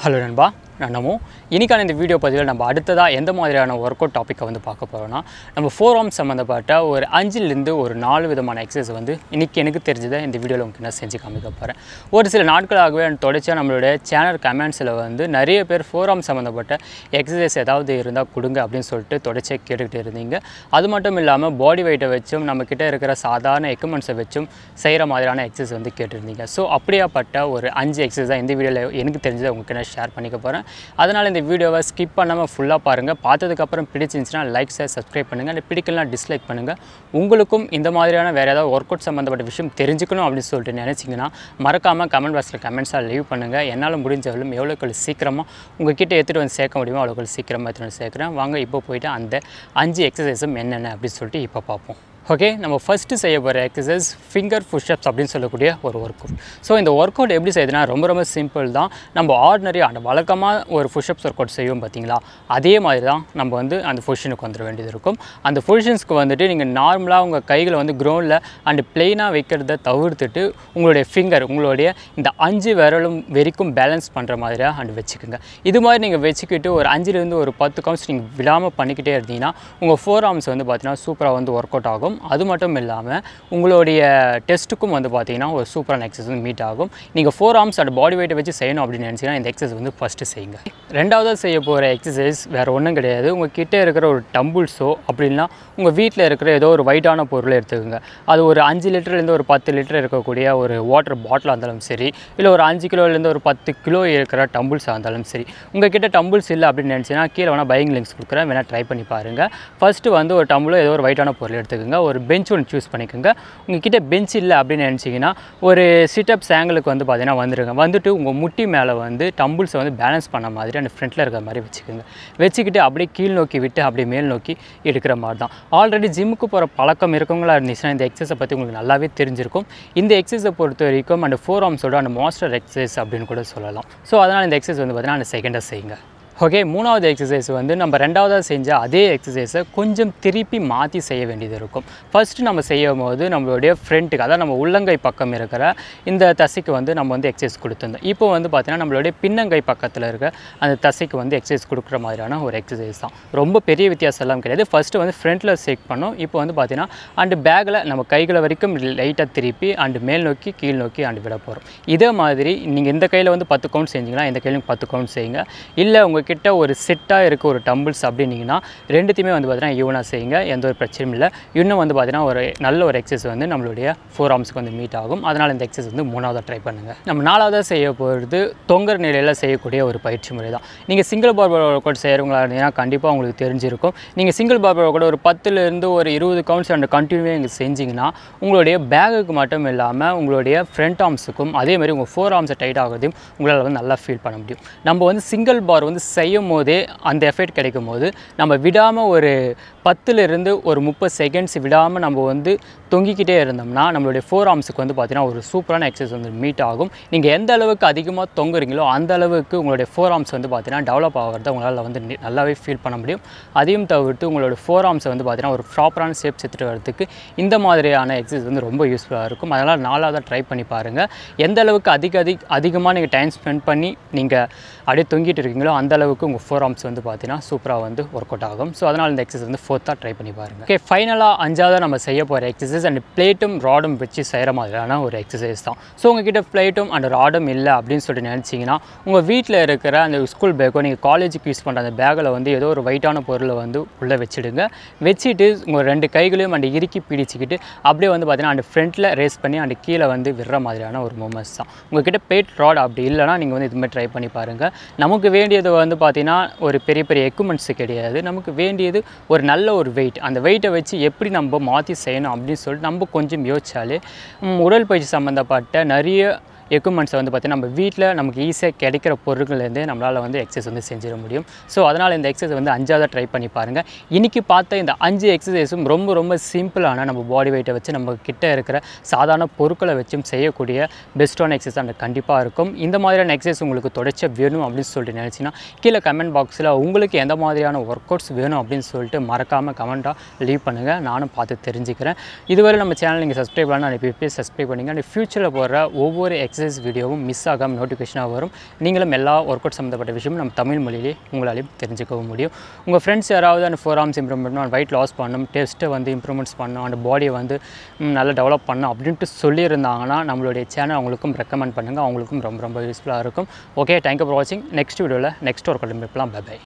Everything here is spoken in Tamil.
ஹலோ நண்பா நான் நமோ இன்னைக்கான இந்த வீடியோ பதிவில் நம்ம அடுத்ததாக எந்த மாதிரியான ஒர்க் அவுட் டாப்பிக்கை வந்து பார்க்க போகிறோம்னா நம்ம ஃபோர் ஆர்ம் சம்மந்தப்பட்ட ஒரு அஞ்சுலேருந்து ஒரு நாலு விதமான எக்ஸசைஸ் வந்து இன்றைக்கி எனக்கு தெரிஞ்சதை இந்த வீடியோவில் உங்களுக்கு நான் செஞ்சு காமிக்க போகிறேன் ஒரு சில நாட்களாகவே தொடர்ச்சியாக நம்மளுடைய சேனல் கமெண்ட்ஸில் வந்து நிறைய பேர் ஃபோர் ஆர்ம் சம்மந்தப்பட்ட எக்ஸசைஸ் ஏதாவது இருந்தால் கொடுங்க அப்படின்னு சொல்லிட்டு தொடர்ச்சியாக கேட்டுக்கிட்டு இருந்தீங்க அது மட்டும் இல்லாமல் பாடி வெயிட்டை வச்சும் நம்மக்கிட்ட இருக்கிற சாதாரண எக்யூப்மெண்ட்ஸை வச்சும் செய்கிற மாதிரியான எக்ஸசைஸ் வந்து கேட்டிருந்தீங்க ஸோ அப்படியாப்பட்ட ஒரு அஞ்சு எக்ஸசைஸ் தான் இந்த வீடியோவில் எனக்கு தெரிஞ்சதை உங்களுக்கு நான் ஷேர் பண்ணிக்க போகிறேன் அதனால் இந்த வீடியோவை ஸ்கிப் பண்ணாமல் ஃபுல்லாக பாருங்கள் பார்த்ததுக்கப்புறம் பிடிச்சிருந்துச்சுன்னா லைக் ஷேர் சப்ஸ்கிரைப் பண்ணுங்கள் அந்த பிடிக்கலாம் டிஸ்லைக் பண்ணுங்கள் உங்களுக்கும் இந்த மாதிரியான வேறு ஏதாவது ஒர்க் அவுட் சம்மந்தப்பட்ட விஷயம் தெரிஞ்சுக்கணும் அப்படின்னு சொல்லிட்டு நினச்சிங்கன்னா மறக்காமல் கமெண்ட் பாக்ஸில் கமெண்ட்ஸாக லீவ் பண்ணுங்கள் என்னால் முடிஞ்சவளும் எவ்வளோக்கள் சீக்கிரமாக உங்ககிட்ட எடுத்துகிட்டு வந்து சேர்க்க முடியுமோ அவ்வளோக்கள் சீக்கிரமாக எடுத்துகிட்டு வந்து சேர்க்குறேன் வாங்க இப்போ போயிட்டு அந்த அஞ்சு எக்ஸசைஸும் என்னென்ன அப்படின்னு சொல்லிட்டு இப்போ பார்ப்போம் ஓகே நம்ம ஃபஸ்ட்டு செய்ய போகிற எக்ஸசைஸ் ஃபிங்கர் புஷ்அப்ஸ் அப்படின்னு சொல்லக்கூடிய ஒரு ஒர்க் அவுட் ஸோ இந்த ஒர்க் அவுட் எப்படி செய்யுதுன்னா ரொம்ப ரொம்ப சிம்பிள் தான் நம்ம ஆர்டினரி அந்த வழக்கமாக ஒரு புஷ்அப்ஸ் ஒர்க் அவுட் செய்வோம் பார்த்தீங்களா அதே மாதிரி தான் நம்ம வந்து அந்த பொசிஷனுக்கு வந்துட வேண்டியது இருக்கும் அந்த பொசிஷன்ஸ்க்கு வந்துட்டு நீங்கள் நார்மலாக உங்கள் கைகளை வந்து க்ரௌண்டில் அண்ட் பிளெயினாக வைக்கிறத தவிர்த்துட்டு உங்களுடைய ஃபிங்கர் உங்களுடைய இந்த அஞ்சு விரலும் வரைக்கும் பேலன்ஸ் பண்ணுற மாதிரியாக அண்ட் வச்சுக்கோங்க இது மாதிரி நீங்கள் வச்சுக்கிட்டு ஒரு அஞ்சுலேருந்து ஒரு பத்து கவுண்ட்ஸ் நீங்கள் விடாமல் பண்ணிக்கிட்டே இருந்தீங்கன்னா உங்கள் ஃபோர் ஆர்ம்ஸ் வந்து பார்த்தீங்கன்னா சூப்பராக வந்து ஒர்க் அவுட் ஆகும் அது மட்டும் இல்லாமல் உங்களுடைய டெஸ்ட்டுக்கும் வந்து பார்த்தீங்கன்னா ஒரு சூப்பரான எக்ஸசைஸ் வந்து மீட் ஆகும் நீங்கள் ஃபோர் ஆர்ம்ஸ் அண்ட் பாடி வெயிட்டை வச்சு செய்யணும் அப்படின்னு நினச்சிங்கன்னா இந்த எக்ஸசைஸ் வந்து ஃபஸ்ட்டு செய்யுங்க ரெண்டாவதாக செய்ய போகிற எக்ஸசைஸ் வேறு ஒன்றும் கிடையாது உங்கள் கிட்டே இருக்கிற ஒரு டம்புள்ஸோ அப்படின்னா உங்கள் வீட்டில் இருக்கிற ஏதோ ஒரு ஒயிட்டான பொருளை எடுத்துக்கோங்க அது ஒரு அஞ்சு லிட்டர்லேருந்து ஒரு பத்து லிட்டர் இருக்கக்கூடிய ஒரு வாட்டர் பாட்டிலாக இருந்தாலும் சரி இல்லை ஒரு அஞ்சு கிலோலேருந்து ஒரு பத்து கிலோ இருக்கிற டம்புள்ஸாக இருந்தாலும் சரி உங்கள் கிட்ட டம்புள்ஸ் இல்லை அப்படின்னு நினச்சிங்கன்னா கீழே வேணால் பையிங் லிங்க்ஸ் கொடுக்குறேன் வேணால் ட்ரை பண்ணி பாருங்கள் ஃபஸ்ட்டு வந்து ஒரு டம்புளோ ஏதோ ஒரு ஒயிட்டான பொருள் எடுத்துக்கோங்க ஒரு பெஞ்ச் ஒன்று சூஸ் பண்ணிக்கோங்க உங்ககிட்ட பெஞ்ச் இல்லை அப்படின்னு நினச்சிங்கன்னா ஒரு சிட்டப்ஸ் ஆங்கிளுக்கு வந்து பார்த்தீங்கன்னா வந்துடுங்க வந்துட்டு உங்கள் முட்டி மேலே வந்து டம்புள்ஸை வந்து பேலன்ஸ் பண்ண மாதிரி அந்த ஃப்ரண்ட்டில் இருக்கிற மாதிரி வச்சுக்கோங்க வச்சுக்கிட்டு அப்படியே கீழ் நோக்கி விட்டு அப்படியே மேல் நோக்கி எடுக்கிற மாதிரி தான் ஆல்ரெடி ஜிம்முக்கு போகிற பழக்கம் இருக்கவங்களா இருந்துச்சுன்னா இந்த எக்ஸசைஸை பற்றி உங்களுக்கு நல்லாவே தெரிஞ்சிருக்கும் இந்த எக்ஸசைஸை பொறுத்த வரைக்கும் அந்த ஃபோர் ஆர்ம்ஸோட அந்த மாஸ்டர் எக்ஸசைஸ் அப்படின்னு கூட சொல்லலாம் ஸோ அதனால் இந்த எக்ஸசைஸ் வந்து பார்த்தீங்கன்னா அந்த செகண்டாக செய்யுங்க ஓகே மூணாவது எக்ஸசைஸ் வந்து நம்ம ரெண்டாவதாக செஞ்ச அதே எக்ஸசைஸை கொஞ்சம் திருப்பி மாற்றி செய்ய வேண்டியது இருக்கும் ஃபஸ்ட்டு நம்ம செய்யும் போது நம்மளுடைய ஃப்ரண்ட்டுக்கு அதாவது நம்ம உள்ளங்கை பக்கம் இருக்கிற இந்த தசைக்கு வந்து நம்ம வந்து எக்ஸசைஸ் கொடுத்துருந்தோம் இப்போ வந்து பார்த்திங்கன்னா நம்மளுடைய பின்னங்கை பக்கத்தில் இருக்க அந்த தசைக்கு வந்து எக்ஸசைஸ் கொடுக்குற மாதிரியான ஒரு எக்ஸசைஸ் தான் ரொம்ப பெரிய வித்தியாசம் எல்லாம் கிடையாது ஃபஸ்ட்டு வந்து ஃப்ரண்ட்டில் செக் பண்ணோம் இப்போ வந்து பார்த்திங்கன்னா அண்டு பேக்கில் நம்ம கைகளை வரைக்கும் லைட்டாக திருப்பி அண்டு மேல் நோக்கி கீழ் நோக்கி அண்டு விட போகிறோம் இதே மாதிரி நீங்கள் இந்த கையில் வந்து பத்து கவுண்ட் செஞ்சீங்கன்னா இந்த கையிலும் பத்து கவுண்ட் செய்யுங்க இல்லை உங்கள் கிட்ட ஒரு செட்டாக இருக்க ஒரு டம்பிள்ஸ் அப்படின்னீங்கன்னா ரெண்டுத்தையுமே வந்து பார்த்தீங்கன்னா ஈவனாக செய்யுங்க எந்த ஒரு பிரச்சனையும் இல்லை இன்னும் வந்து பார்த்தீங்கன்னா ஒரு நல்ல ஒரு எக்ஸசைஸ் வந்து நம்மளுடைய ஃபோர் ஆர்ம்ஸ்க்கு வந்து மீட் ஆகும் அதனால் இந்த எக்ஸசைஸ் வந்து மூணாவதாக ட்ரை பண்ணுங்கள் நம்ம நாலாவதாக செய்ய போகிறது தொங்கர் நிலையில் செய்யக்கூடிய ஒரு பயிற்சி முறை தான் நீங்கள் சிங்கிள் பார்பர் ஒர்க் அவுட் செய்கிறவங்களா இருந்தீங்கன்னா கண்டிப்பாக உங்களுக்கு தெரிஞ்சிருக்கும் நீங்கள் சிங்கிள் பார்பர் கூட ஒரு பத்துலேருந்து ஒரு இருபது கவுண்ட்ஸ் அந்த கண்டினியூவாக நீங்கள் செஞ்சிங்கன்னா உங்களுடைய பேகுக்கு மட்டும் இல்லாமல் உங்களுடைய ஃப்ரண்ட் ஆர்ம்ஸுக்கும் அதே மாதிரி உங்கள் ஃபோர் ஆர்ம்ஸை டைட் ஆகிறதையும் உங்களால் வந்து நல்லா ஃபீல் பண்ண முடியும் நம்ம வந்து சிங்கிள் பார் வந்து செய்யும் போதே அந்த எஃபெக்ட் கிடைக்கும் போது நம்ம விடாமல் ஒரு பத்துலேருந்து ஒரு முப்பது செகண்ட்ஸ் விடாமல் நம்ம வந்து தொங்கிக்கிட்டே இருந்தோம்னா நம்மளுடைய ஃபோர் ஆர்ம்ஸுக்கு வந்து பார்த்தீங்கன்னா ஒரு சூப்பரான எக்ஸசைஸ் வந்து மீட் ஆகும் நீங்கள் எந்த அளவுக்கு அதிகமாக தொங்குறீங்களோ அந்த அளவுக்கு உங்களுடைய ஃபோர் ஆர்ம்ஸ் வந்து பார்த்தீங்கன்னா டெவலப் ஆகிறத உங்களால் வந்து நி- நல்லாவே ஃபீல் பண்ண முடியும் அதையும் தவிர்த்து உங்களோட ஃபோர் ஆர்ம்ஸை வந்து பார்த்தீங்கன்னா ஒரு ப்ராப்பரான ஷேப் எடுத்துகிட்டு வரதுக்கு இந்த மாதிரியான எக்ஸசைஸ் வந்து ரொம்ப யூஸ்ஃபுல்லாக இருக்கும் அதனால் நாலாவதாக ட்ரை பண்ணி பாருங்கள் எந்த அளவுக்கு அதிக அதிக அதிகமாக நீங்கள் டைம் ஸ்பெண்ட் பண்ணி நீங்கள் அப்படியே தொங்கிட்டு இருக்கீங்களோ அந்த அளவுக்கு உங்கள் ஃபோர் ஆர்ம்ஸ் வந்து பார்த்தீங்கன்னா சூப்பராக வந்து ஒர்க் அவுட் ஆகும் ஸோ அதனால் இந்த எக்ஸசைஸ் வந்து ஃபோர்த்தாக ட்ரை பண்ணி பாருங்கள் ஓகே ஃபைனலாக அஞ்சாவது நம்ம செய்ய போகிற எக்ஸசைஸ் அண்ட் பிளேட்டும் ராடும் வச்சு செய்கிற மாதிரியான ஒரு எக்ஸசைஸ் தான் ஸோ உங்ககிட்ட பிளேட்டும் அண்ட் ராடும் இல்லை அப்படின்னு சொல்லிட்டு நினச்சிங்கன்னா உங்கள் வீட்டில் இருக்கிற அந்த ஸ்கூல் பேக்கோ நீங்கள் காலேஜுக்கு யூஸ் பண்ணுற அந்த பேக்கில் வந்து ஏதோ ஒரு வெயிட்டான பொருளை வந்து உள்ளே வச்சுடுங்க வச்சுட்டு உங்கள் ரெண்டு கைகளையும் அந்த இறுக்கி பிடிச்சிக்கிட்டு அப்படியே வந்து பார்த்தீங்கன்னா அந்த ஃப்ரண்ட்டில் ரேஸ் பண்ணி அந்த கீழே வந்து விடுற மாதிரியான ஒரு மூமெண்ட்ஸ் தான் உங்ககிட்ட பேட் ராட் அப்படி இல்லைனா நீங்கள் வந்து இதுமாதிரி ட்ரை பண்ணி பாருங்கள் நமக்கு வேண்டியது வந்து பார்த்தீங்கன்னா ஒரு பெரிய பெரிய எக்யூப்மெண்ட்ஸ் கிடையாது நமக்கு வேண்டியது ஒரு நல்ல ஒரு வெயிட் அந்த வெயிட்டை வச்சு எப்படி நம்ம மாற்றி செய்யணும் அப்படின்னு சொல்லிட்டு நம்ம கொஞ்சம் யோசிச்சாலே ம், உடற்பயிற்சி சம்மந்தப்பட்ட நிறைய எக்யூப்மெண்ட்ஸை வந்து பார்த்திங்கன்னா நம்ம வீட்டில் நமக்கு ஈஸியாக கிடைக்கிற பொருட்கள்லேருந்தே நம்மளால் வந்து எக்ஸசைஸ் வந்து செஞ்சிட முடியும் ஸோ அதனால் இந்த எக்ஸசைஸ் வந்து அஞ்சாவது ட்ரை பண்ணி பாருங்கள் இன்றைக்கி பார்த்த இந்த அஞ்சு எக்ஸசைஸும் ரொம்ப ரொம்ப சிம்பிளான நம்ம பாடி வெயிட்டை வச்சு நம்ம கிட்ட இருக்கிற சாதாரண பொருட்களை வச்சும் செய்யக்கூடிய பெஸ்ட்டான எக்ஸசைஸ் அந்த கண்டிப்பாக இருக்கும் இந்த மாதிரியான எக்ஸசைஸ் உங்களுக்கு தொடர்ச்சியாக வேணும் அப்படின்னு சொல்லிட்டு நினச்சிங்கன்னா கீழே கமெண்ட் பாக்ஸில் உங்களுக்கு எந்த மாதிரியான ஒர்க் அவுட்ஸ் வேணும் அப்படின்னு சொல்லிட்டு மறக்காமல் கமெண்ட்டாக லீவ் பண்ணுங்கள் நானும் பார்த்து தெரிஞ்சுக்கிறேன் இதுவரை நம்ம சேனல் நீங்கள் சப்ஸ்கிரைப் பண்ணால் அனுப்பி சப்ஸ்கிரைப் பண்ணுங்கள் அண்ட் ஃப்யூச்சரில் போடுற ஒவ்வொரு எக்ஸசைஸ் வீடியோவும் மிஸ் ஆகாமல் நோட்டிஃபிகேஷனாக வரும் நீங்களும் எல்லா ஒர்க் அவுட் சம்மந்தப்பட்ட விஷயமும் நம்ம தமிழ் மொழியிலே உங்களாலையும் தெரிஞ்சுக்கவும் முடியும் உங்கள் ஃப்ரெண்ட்ஸ் யாராவது அந்த ஃபோர் ஆர்ம்ஸ் இம்ப்ரூவ் பண்ணணும் வெயிட் லாஸ் பண்ணணும் டெஸ்ட்டை வந்து இம்ப்ரூவ்மெண்ட்ஸ் பண்ணணும் அந்த பாடியை வந்து ம், நல்லா டெவலப் பண்ணணும் அப்படின்ட்டு சொல்லியிருந்தாங்கன்னா நம்மளுடைய சேனல் அவங்களுக்கும் ரெக்கமெண்ட் பண்ணுங்கள் அவங்களுக்கும் ரொம்ப ரொம்ப யூஸ்ஃபுல்லாக இருக்கும் ஓகே தேங்க்யூ ஃபார் வாட்சிங் நெக்ஸ்ட் வீடியோவில் next work out bye by